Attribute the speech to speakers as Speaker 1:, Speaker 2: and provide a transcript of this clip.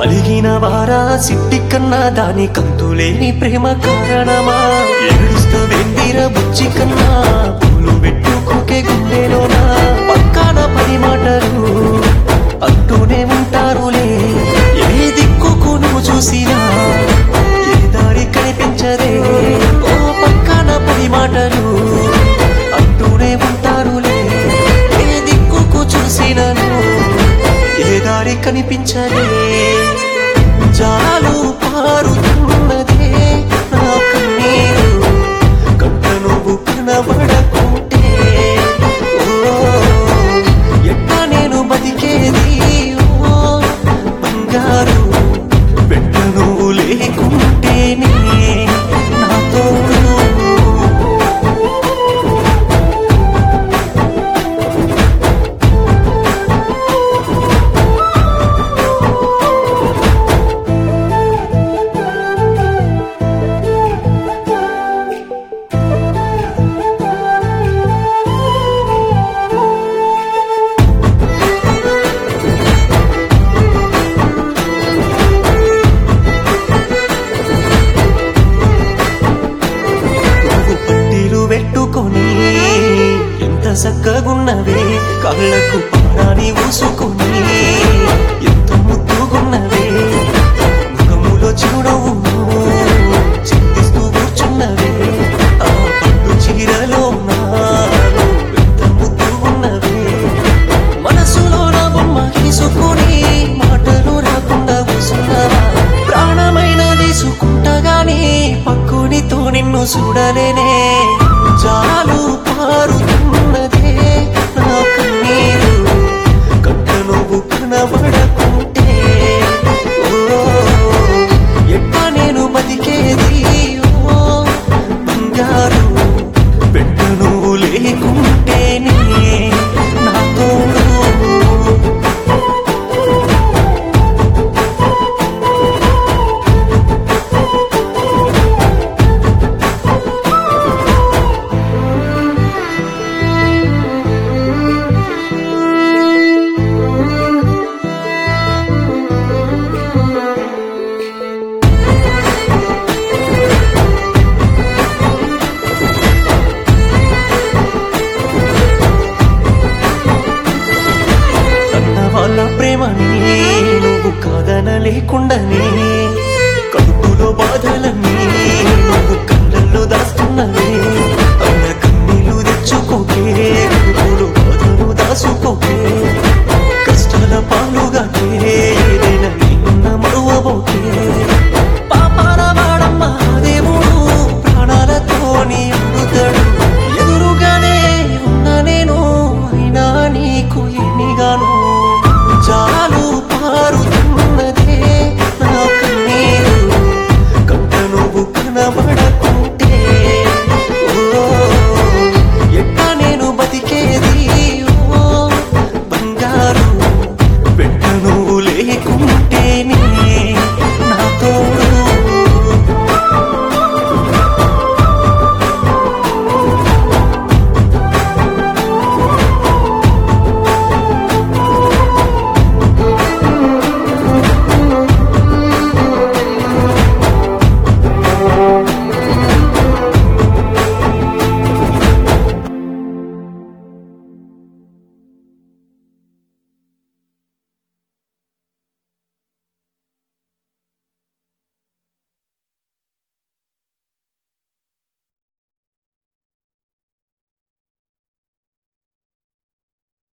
Speaker 1: అలిగిన వారా సిట్టి కన్నా దాని కంతులేని ప్రేమ కారణమా ఏడుస్తూ వెందిర బుచ్చి కన్నా పూలు పెట్టుకోకే గుండెలోనా పక్కన పది మాటలు అంటూనే ఉంటారులే ఏ దిక్కుకు నువ్వు చూసినా ఏ దారి కనిపించదే ఓ పక్కన పది మాటలు అంటూనే ఉంటారులే ఏ దిక్కుకు చూసినను ఏ దారి కనిపించదే జాలు పారుతున్నదే నా కన్నీరు కంట నువ్వు కనబడకుంటే ఓ ఎట్ట నేను బతికేది ఓ బంగారు వెంట నువ్వు లేకుంటేనే నా తోడు నువ్వు పట్టీలు పెట్టుకొని ఎంత చక్కగున్నవే కళ్ళకు పారాని ఊసుకొని ఎంత ముద్దుగున్నవే ముఖములో చిరునవ్వు చింతిస్తూ కూర్చున్నవే ఆ పట్టు చీరలో నాలో ఎంత ముద్దుగున్నవే మనసులో నా బొమ్మ గీసుకొని మాటలు రాకుండా కూసున్నావా ప్రాణమైన తీసుకుంటా గాని పక్కునితో నిన్ను చూడలేనే చాలు పారుతున్నదే నా కన్నీరు కంట నువ్వు కనబడకుంటే ఓ ఎట్ట నేను బతికేది ఓ బంగారు పెట్ట నువ్వు లేకుంటేనే నా తోడు అన్న వాళ్ళ ప్రేమని నువ్వు కాదనలేకుండానే కడుపులో బాధలన్నీ నువ్వు కళ్ళల్లో దాస్తున్నవే అన్న కన్నీళ్ళు తెచ్చుకోకే కడుపులో బాధలు దాసుకోకే కష్టాల పాలుగానే ఏదైనా నిన్న మరువబోకే పాపాల వాడమ్మ దేవుడు ప్రాణాలతోని అడుగుతాడు ఎదురుగానే ఉన్న నేను అయినా నీకు ఎన్నిగాను చాలు పారుతున్నదే నా కన్నీరు కంట నువ్వు కనబడకుంటే ఓ ఎట్ట నేను బతికేది ఓ బంగారు వెంట నువ్వు లేకుంటేనే